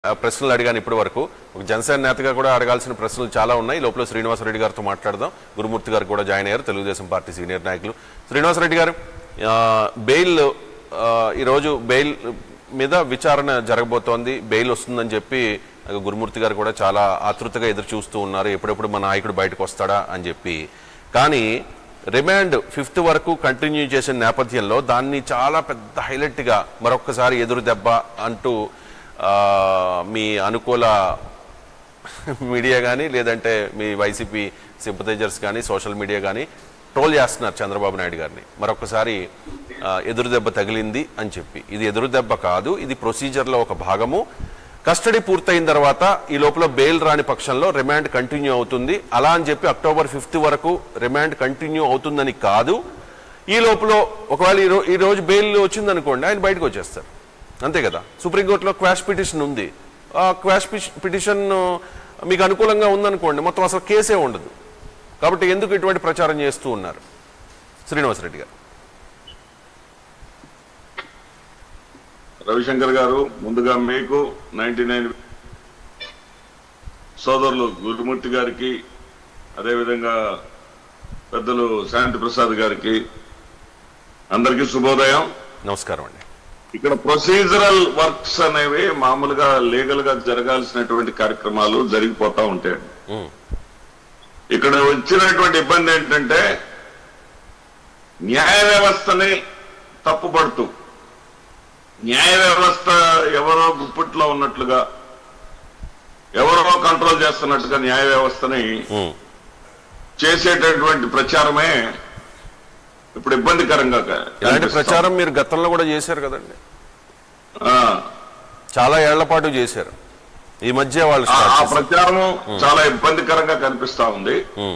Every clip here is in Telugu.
ఆ, ప్రశ్నలు అడిగాను ఇప్పటి వరకు ఒక జనసేన నేతగా కూడా అడగాల్సిన ప్రశ్నలు చాలా ఉన్నాయి లోపల శ్రీనివాసరెడ్డి గారితో మాట్లాడదాం గురుమూర్తి గారు కూడా జాయిన్ అయ్యారు తెలుగుదేశం పార్టీ సీనియర్ నాయకులు శ్రీనివాసరెడ్డి గారు ఆ, బెయిల్ ఆ, ఈరోజు బెయిల్ మీద విచారణ జరగబోతోంది బెయిల్ వస్తుందని చెప్పి ఆ, గురుమూర్తి గారు కూడా చాలా ఆతృతగా ఎదురు చూస్తూ ఉన్నారు ఎప్పుడెప్పుడు మా నాయకుడు బయటకు వస్తాడా అని చెప్పి కానీ రిమాండ్ ఫిఫ్త్ వరకు కంటిన్యూ చేసిన నేపథ్యంలో దాన్ని చాలా పెద్ద హైలైట్గా మరొక్కసారి ఎదురు దెబ్బ అంటూ ఆ, మీ అనుకూల మీడియా కానీ లేదంటే మీ వైసీపీ సింపథైజర్స్ కానీ సోషల్ మీడియా కానీ ట్రోల్ చేస్తున్నారు చంద్రబాబు నాయుడు గారిని మరొకసారి ఆ, ఎదురు దెబ్బ తగిలింది అని చెప్పి ఇది ఎదురు దెబ్బ కాదు ఇది ప్రొసీజర్లో ఒక భాగము కస్టడీ పూర్తయిన తర్వాత ఈ లోపల బెయిల్ రాని పక్షంలో రిమాండ్ కంటిన్యూ అవుతుంది అలా అని చెప్పి అక్టోబర్ ఫిఫ్త్ వరకు రిమాండ్ కంటిన్యూ అవుతుందని కాదు ఈ లోపల ఒకవేళ ఈ రో- ఈ రోజు బెయిల్ వచ్చిందనుకోండి ఆయన బయటకు వచ్చేస్తారు అంతే కదా సుప్రీంకోర్టులో క్వాష్ పిటిషన్ ఉంది ఆ క్వాష్ పిష్- పిటిషన్ మీకు అనుకూలంగా ఉందనుకోండి మొత్తం అసలు కేసే ఉండదు కాబట్టి ఎందుకు ఇటువంటి ప్రచారం చేస్తూ ఉన్నారు శ్రీనివాసరెడ్డి గారు రవిశంకర్ గారు ముందుగా మీకు నైన్టీ నైన్ సోదరులు గురుమూర్తి గారికి అదేవిధంగా పెద్దలు శాంతి ప్రసాద్ గారికి అందరికీ శుభోదయం నమస్కారం అండి ఇక్కడ ప్రొసీజరల్ వర్క్స్ అనేవి మామూలుగా లీగల్ గా జరగాల్సినటువంటి కార్యక్రమాలు జరిగిపోతా ఉంటాయి ఉమ్, ఇక్కడ వచ్చినటువంటి ఇబ్బంది ఏంటంటే న్యాయ వ్యవస్థని తప్పుపడుతూ న్యాయ వ్యవస్థ ఎవరో గుప్పిట్లో ఉన్నట్లుగా ఎవరో కంట్రోల్ చేస్తున్నట్టుగా న్యాయ వ్యవస్థని ఉమ్, చేసేటటువంటి ప్రచారమే ఇప్పుడు ఇబ్బందికరంగా క- ఇలాంటి కనిపిస్తోంది. ప్రచారం మీరు గతంలో కూడా చేశారు కదండి ఆ, చాలా ఏళ్ల పాటు చేశారు ఈ మధ్య వాళ్ళు ఆ స్టార్ట్ ఆ చేశారు ప్రచారం చాలా ఇబ్బందికరంగా కనిపిస్తా ఉంది ఉమ్,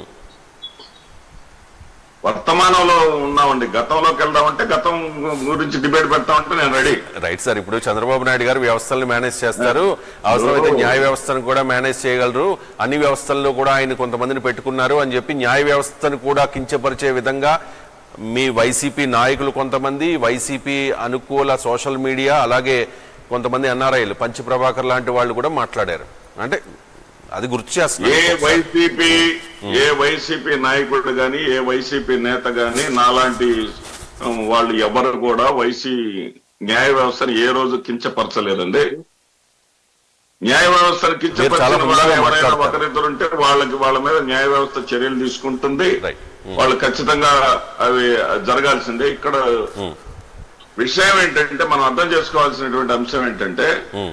వర్తమానంలో ఉన్నామండి గతంలోకి వెళ్దామంటే గతం గురించి డిబేట్ పెడతామంటే నేను రెడీ రైట్ సార్ ఇప్పుడు చంద్రబాబు నాయుడు గారు వ్యవస్థలను మేనేజ్ చేస్తారు అవసరమైతే న్యాయ వ్యవస్థను కూడా మేనేజ్ చేయగలరు అన్ని వ్యవస్థల్లో కూడా ఆయన కొంతమందిని పెట్టుకున్నారు అని చెప్పి న్యాయ వ్యవస్థను కూడా కించపరిచే విధంగా మీ వైసీపీ నాయకులు కొంతమంది వైసీపీ అనుకూల సోషల్ మీడియా అలాగే కొంతమంది ఎన్ఆర్ఐలు పంచి ప్రభాకర్ లాంటి వాళ్ళు కూడా మాట్లాడారు అంటే అది గుర్తు ఏ చేస్తున్నారు వైసీపీ ఏ వైసీపీ నాయకుడు గాని ఏ వైసీపీ నేత గాని నాలాంటి ఉమ్, వాళ్ళు ఎవరు కూడా వైసీ న్యాయ వ్యవస్థను ఏ రోజు కించపరచలేదండి న్యాయ వ్యవస్థను మీరు చాలా కించపరిచిన హుందాగా వాళ్ళు ఎవరైనా మాట్లాడతారు. ఒకరిద్దరు ఉంటే వాళ్ళకి వాళ్ళ మీద న్యాయ వ్యవస్థ చర్యలు తీసుకుంటుంది Right. వాళ్ళు ఖచ్చితంగా అవి జరగాల్సిందే ఇక్కడ విషయం ఏంటంటే మనం అర్థం చేసుకోవాల్సినటువంటి అంశం ఏంటంటే ఉమ్,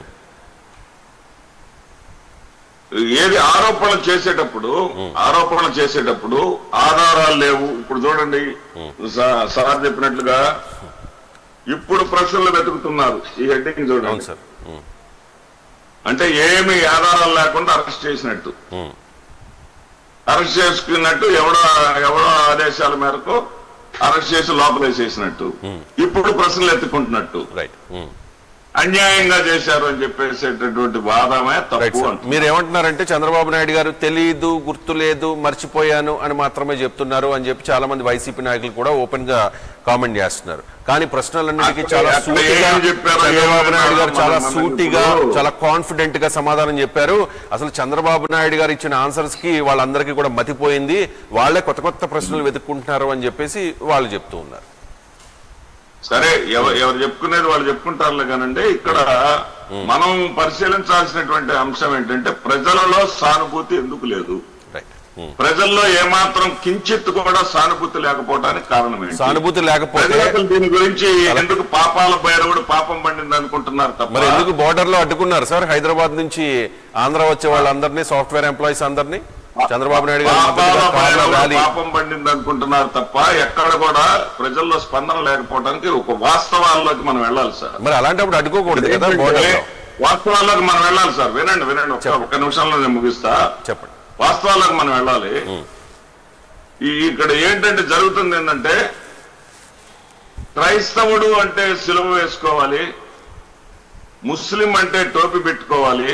ఏది ఆరోపణలు చేసేటప్పుడు ఆరోపణలు చేసేటప్పుడు ఆధారాలు లేవు ఇప్పుడు చూడండి సా- సార్ చెప్పినట్లుగా ఇప్పుడు ప్రశ్నలు వెతుకుతున్నారు ఈ హెడ్డింగ్ అవును చూడండి సార్ ఉమ్, అంటే ఏమి ఆధారాలు లేకుండా అరెస్ట్ చేసినట్టు ఉమ్, అరెస్ట్ చేసుకున్నట్టు ఎవడో ఎవడో ఆదేశాల మేరకు అరెస్ట్ చేసి లోపలేసేసినట్టు ఇప్పుడు ప్రశ్నలు ఎత్తుకుంటున్నట్టు రైట్ ఉమ్. అన్యాయంగా చేశారు అని చెప్పేసేటటువంటి వాదమే రైట్ తప్పు సార్ అంటున్నారు. మీరు ఏమంటున్నారంటే చంద్రబాబు నాయుడు గారు తెలియదు గుర్తులేదు మర్చిపోయాను అని మాత్రమే చెప్తున్నారు అని చెప్పి చాలా మంది వైసీపీ నాయకులు కూడా ఓపెన్ గా కామెంట్ చేస్తున్నారు కానీ ప్రశ్నలన్నిటికీ చాలా అక్కడ సూటిగా ఏం చెప్పారో చంద్రబాబు ఏం నాయుడు గారు చాలా మనం సూటిగా ఇప్పుడు- చాలా కాన్ఫిడెంట్ గా సమాధానం చెప్పారు అసలు చంద్రబాబు నాయుడు గారు ఇచ్చిన ఆన్సర్స్ కి వాళ్ళందరికీ కూడా మతిపోయింది వాళ్ళే కొత్త కొత్త ప్రశ్నలు వెతుక్కుంటున్నారు అని చెప్పేసి వాళ్ళు చెప్తూ ఉన్నారు సరే ఎవ- ఎవరు చెప్పుకునేది వాళ్ళు చెప్పుకుంటారులే కానండి ఇక్కడ మనం పరిశీలించాల్సినటువంటి అంశం ఏంటంటే ప్రజలలో సానుభూతి ఎందుకు లేదు రైట్ ఉమ్. ప్రజల్లో ఏమాత్రం కించిత్ కూడా సానుభూతి లేకపోవడానికి కారణం ఏంటి సానుభూతి లేకపోతే ప్రజలు అసలు దీని గురించి ఎందుకు పాపాల భైరవుడు పాపం పండింది అనుకుంటున్నారు తప్ప మరి ఎందుకు బోర్డర్ లో అడ్డుకున్నారు సార్ హైదరాబాద్ నుంచి ఆంధ్ర వచ్చే వాళ్ళందరినీ సాఫ్ట్వేర్ ఎంప్లాయీస్ అందరినీ చంద్రబాబు నాయుడు గారు పాపాల మద్దతుగా కార్ల భైరవుడు ర్యాలీ పాపం పండింది అనుకుంటున్నారు తప్ప ఎక్కడ కూడా ప్రజల్లో స్పందన లేకపోవడానికి ఒక వాస్తవాల్లోకి మనం వెళ్ళాలి సార్ మరి అలాంటప్పుడు అడ్డుకోకూడదు కదా బోర్డర్ లో వాస్తవాల్లోకి మనం వెళ్ళాలి సార్ వినండి వినండి ఒక్క ఒక్క నిమిషంలో నేను ముగిస్తా చెప్పండి వాస్తవాలకు మనం వెళ్ళాలి ఈ ఇక్కడ ఏంటంటే జరుగుతుంది ఏంటంటే క్రైస్తవుడు అంటే సిలువ వేసుకోవాలి ముస్లిం అంటే టోపీ పెట్టుకోవాలి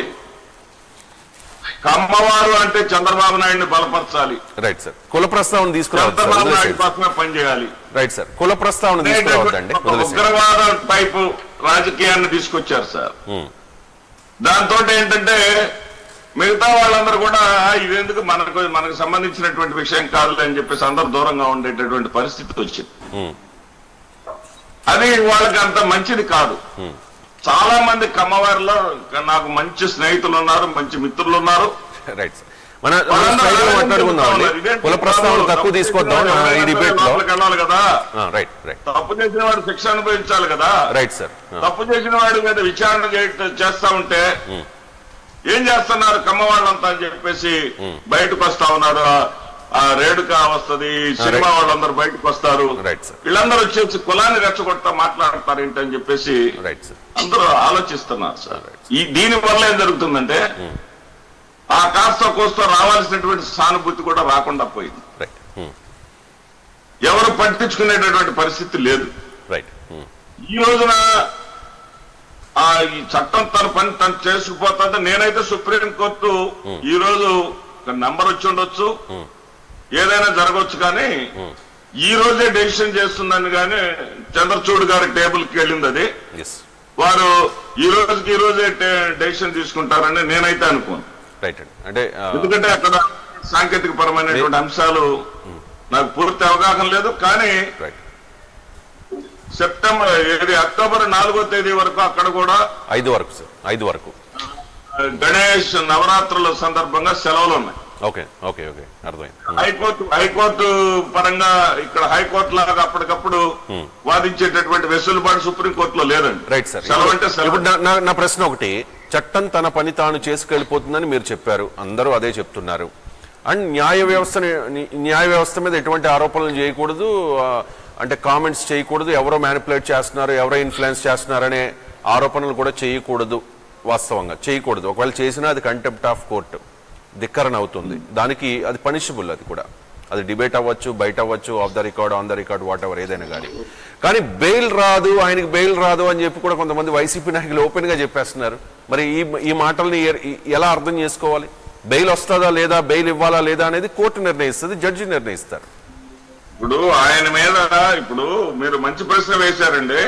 కమ్మవారు అంటే చంద్రబాబు నాయుడిని బలపరచాలి రైట్ సార్ కుల ప్రస్తావన తీసుకురావద్దు సార్ చంద్రబాబు నాయుడు వదిలేసేయండి. కోసమే పనిచేయాలి రైట్ సార్ కుల ప్రస్తావన తీసుకురావద్దండి ఒక వదిలేసేయండి. ఉగ్రవాద టైపు రాజకీయాన్ని తీసుకొచ్చారు సార్ ఉమ్. దాంతో ఏంటంటే మిగతా వాళ్ళందరూ కూడా ఇదెందుకు మనకు మనకు సంబంధించినటువంటి విషయం కాదు అని చెప్పేసి అందరూ దూరంగా ఉండేటటువంటి పరిస్థితి వచ్చింది ఉమ్, అది వాళ్ళకి అంత మంచిది కాదు ఉమ్. చాలా మంది కమ్మవారిలో నాకు మంచి స్నేహితులు ఉన్నారు మంచి మిత్రులు ఉన్నారు రైట్ సార్ మన మన స్లైడ్ లో మాట్లాడుకుందాం అండి కుల ప్రస్తావన తక్కువ తీసుకొద్దాం ఆ, ఈ డిబేట్ లో లోపలికి వెళ్ళాలి కదా ఆ, రైట్ రైట్ తప్పు చేసిన వాడు శిక్ష అనుభవించాలి కదా రైట్ సార్ ఆ, తప్పు చేసిన వాడి మీద విచారణ చేయ- చేస్తా ఉంటే ఉమ్. ఏం చేస్తున్నారు కమ్మ వాళ్ళంతా అని చెప్పేసి బయటకు వస్తా ఉన్నారు ఆ- ఆ రేడుక వస్తది సినిమా వాళ్ళందరూ బయటకు వస్తారు రైట్ సార్ వీళ్ళందరూ వచ్చేసి కులాన్ని రెచ్చగొడతా మాట్లాడతారు ఏంటని చెప్పేసి రైట్ సార్ అందరూ ఆలోచిస్తున్నారు సార్ ఈ దీని వల్ల ఏం జరుగుతుందంటే ఆ కాస్త కోస్త రావాల్సినటువంటి సానుభూతి కూడా రాకుండా పోయింది రైట్ ఉమ్, ఎవరు పట్టించుకునేటటువంటి పరిస్థితి లేదు రైట్ ఉమ్, ఈ రోజున ఆ ఈ చట్టం తన పని తను చేసుకుపోతుంది నేనైతే సుప్రీం కోర్టు ఈ రోజు ఒక నంబర్ వచ్చి ఉండొచ్చు ఉమ్, ఏదైనా జరగవచ్చు కానీ ఉమ్, ఈ రోజే డెసిషన్ చేస్తుందని కానీ చంద్రచూడ్ గారి టేబుల్ కి వెళ్ళింది అది ఎస్ వారు ఈ రోజుకి ఈ రోజే డెసిషన్ తీసుకుంటారని నేనైతే అనుకోను రైట్ అండి అంటే ఆ, ఎందుకంటే అక్కడ సాంకేతిక పరమైనటువంటి అంశాలు నాకు పూర్తి అవగాహన లేదు కానీ రైట్ సెప్టెంబర్ ఏది అక్టోబర్ నాలుగో తేదీ వరకు అక్కడ కూడా ఐదు వరకు సార్ ఐదు వరకు ఆ, గణేష్ నవరాత్రుల సందర్భంగా సెలవులు ఉన్నాయి ఓకే ఓకే ఓకే అర్థమైంది ఉమ్, హైకోర్టు హైకోర్టు పరంగా ఇక్కడ హైకోర్టు లాగా అప్పటికప్పుడు వాదించేటటువంటి వెసులుబాటు సుప్రీం కోర్టులో లేదండి రైట్ సార్ సెలవు అంటే ఇప్పుడు సెలవు నా- నా- నా ప్రశ్న ఒకటి చట్టం తన పని తాను చేసుకెళ్ళిపోతుందని మీరు చెప్పారు అందరూ అదే చెప్తున్నారు అండ్ న్యాయ వ్యవస్థని న్యాయ వ్యవస్థ మీద ఎటువంటి ఆరోపణలు చేయకూడదు ఆ, అంటే కామెంట్స్ చేయకూడదు ఎవరో మ్యానిపులేట్ చేస్తున్నారు ఎవరో ఇన్ఫ్లుయెన్స్ చేస్తున్నారనే ఆరోపణలు కూడా చేయకూడదు వాస్తవంగా చేయకూడదు ఒకవేళ చేసినా అది కంటెంప్ట్ ఆఫ్ కోర్టు ధిక్కరణ అవుతుంది దానికి అది పనిషబుల్ అది కూడా అది డిబేట్ అవ్వచ్చు బయట అవ్వచ్చు off the record on the record whatever ఏదైనా కానీ కానీ బెయిల్ రాదు ఆయనకి బెయిల్ రాదు అని చెప్పి కూడా కొంతమంది వైసీపీ నాయకులు ఓపెన్ గా చెప్పేస్తున్నారు మరి ఈ ఈ మాటల్ని ఎ- ఎలా అర్థం చేసుకోవాలి బెయిల్ వస్తుందా లేదా బెయిల్ ఇవ్వాలా లేదా అనేది కోర్టు నిర్ణయిస్తుంది జడ్జి నిర్ణయిస్తారు ఇప్పుడు ఆయన మీద ఇప్పుడు మీరు మంచి ప్రశ్న వేశారండి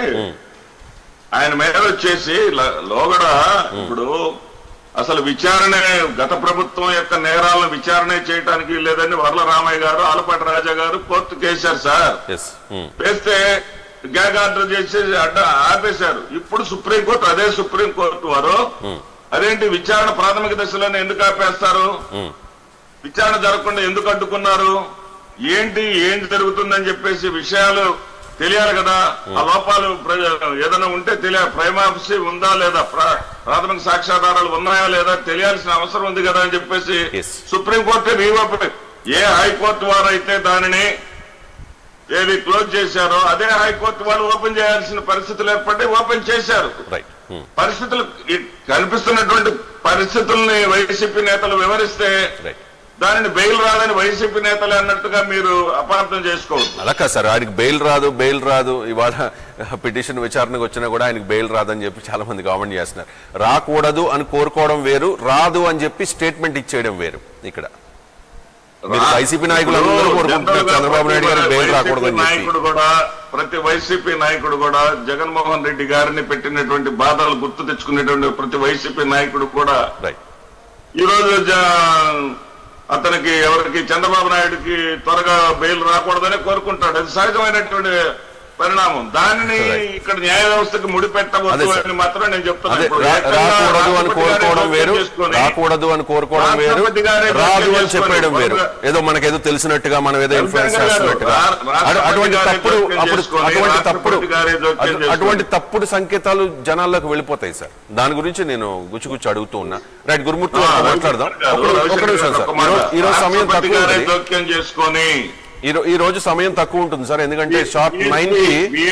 ఆయన మీద వచ్చేసి ల- లోగడ ఇప్పుడు అసలు విచారణ గత ప్రభుత్వం యొక్క నేరాలను విచారణ చేయడానికి లేదని వర్ల రామయ్య గారు ఆలపాటి రాజా గారు కోర్టుకు వేశారు సార్ ఎస్ వేస్తే గ్యాగ్ ఆర్డర్ చేసి అడ్డ ఆపేశారు ఇప్పుడు సుప్రీంకోర్టు అదే సుప్రీంకోర్టు వారు అదేంటి విచారణ ప్రాథమిక దశలోనే ఎందుకు ఆపేస్తారు విచారణ జరగకుండా ఎందుకు అడ్డుకున్నారు ఏంటి ఏం జరుగుతుందని చెప్పేసి విషయాలు తెలియాలి కదా ఆ లోపాలు ప్ర- ఏదైనా ఉంటే తెలియాలి ప్రైమాప్సి ఉందా లేదా ప్రా- ప్రాథమిక సాక్ష్యాధారాలు ఉన్నాయా లేదా తెలియాల్సిన అవసరం ఉంది కదా అని చెప్పేసి Yes. సుప్రీంకోర్టు రీఓపెన్ ఏ హైకోర్టు వారు అయితే దానిని ఏది క్లోజ్ చేశారో అదే హైకోర్టు వాళ్ళు ఓపెన్ చేయాల్సిన పరిస్థితులు ఏర్పడి ఓపెన్ చేశారు రైట్ పరిస్థితులు ఈ కనిపిస్తున్నటువంటి పరిస్థితుల్ని వైసీపీ నేతలు వివరిస్తే రైట్ దానిని బెయిల్ రాదని వైసీపీ నేతలు అన్నట్టుగా మీరు అపార్థం చేసుకోవద్దు అలా కాదు సార్ ఆయనకి బెయిల్ రాదు బెయిల్ రాదు ఇవాళ పిటిషన్ విచారణకు వచ్చినా కూడా ఆయనకి బెయిల్ రాదని చెప్పి చాలా మంది కామెంట్ చేస్తున్నారు రాకూడదు అని కోరుకోవడం వేరు రాదు అని చెప్పి స్టేట్మెంట్ ఇచ్చేయడం వేరు ఇక్కడ మీరు వైసీపీ నాయకులు అందరూ కోరుకుంటున్నారు చంద్రబాబు నాయుడు గారికి బెయిల్ రాకూడదని వైసీపీ చెప్పి నాయకుడు కూడా ప్రతి వైసీపీ నాయకుడు కూడా జగన్మోహన్ రెడ్డి గారిని పెట్టినటువంటి బాధలు గుర్తు తెచ్చుకునేటువంటి ప్రతి వైసీపీ నాయకుడు కూడా రైట్ ఈ రోజు జ- అతనికి ఎవరికి చంద్రబాబు నాయుడుకి త్వరగా బెయిల్ రాకూడదని కోరుకుంటాడు అది సహజమైనటువంటి పరిణామం దానిని Right. ఇక్కడ న్యాయ వ్యవస్థకి ముడిపెట్టవద్దు అదే సార్. అని మాత్రం నేను చెప్తున్నాను అదే ఇప్పుడు రా- ఏకంగా రాకూడదు అని రాష్ట్రపతి గారే కోరుకోవడం వేరు జోక్యం చేసుకొని రాకూడదు అని కోరుకోవడం వేరు రాష్ట్రపతి గారే రాదు జోక్యం అని చెప్పేయడం వేరు చేసుకొని ఏదో మనకేదో తెలిసినట్టుగా మనం ఏదో ఇన్ఫ్లుయెన్స్ జగన్ గారు చేస్తున్నట్టుగా రా- అటు- రాష్ట్రపతి అటువంటి గారే తప్పుడు జోక్యం అప్పుడు చేసుకొని, అటువంటి తప్పుడు రాష్ట్రపతి గారే జోక్యం అటు- చేసుకొని. అటువంటి తప్పుడు సంకేతాలు జనాల్లోకి వెళ్ళిపోతాయి సార్ దాని గురించి నేను గుచ్చి అడుగుతూ ఉన్నా రైట్ గురుమూర్తి గారితో మాట్లాడదాం ఒక ఒక నిమిషం సార్ ఈ రోజు- ఈ రోజు సమయం రాష్ట్రపతి తక్కువ గారే ఉంటుంది జోక్యం చేసుకొని ఈ రో- ఈ రోజు సమయం తక్కువ ఉంటుంది సార్ ఎందుకంటే ఈ- షార్ప్ ఈ- నైన్ కి ఈ-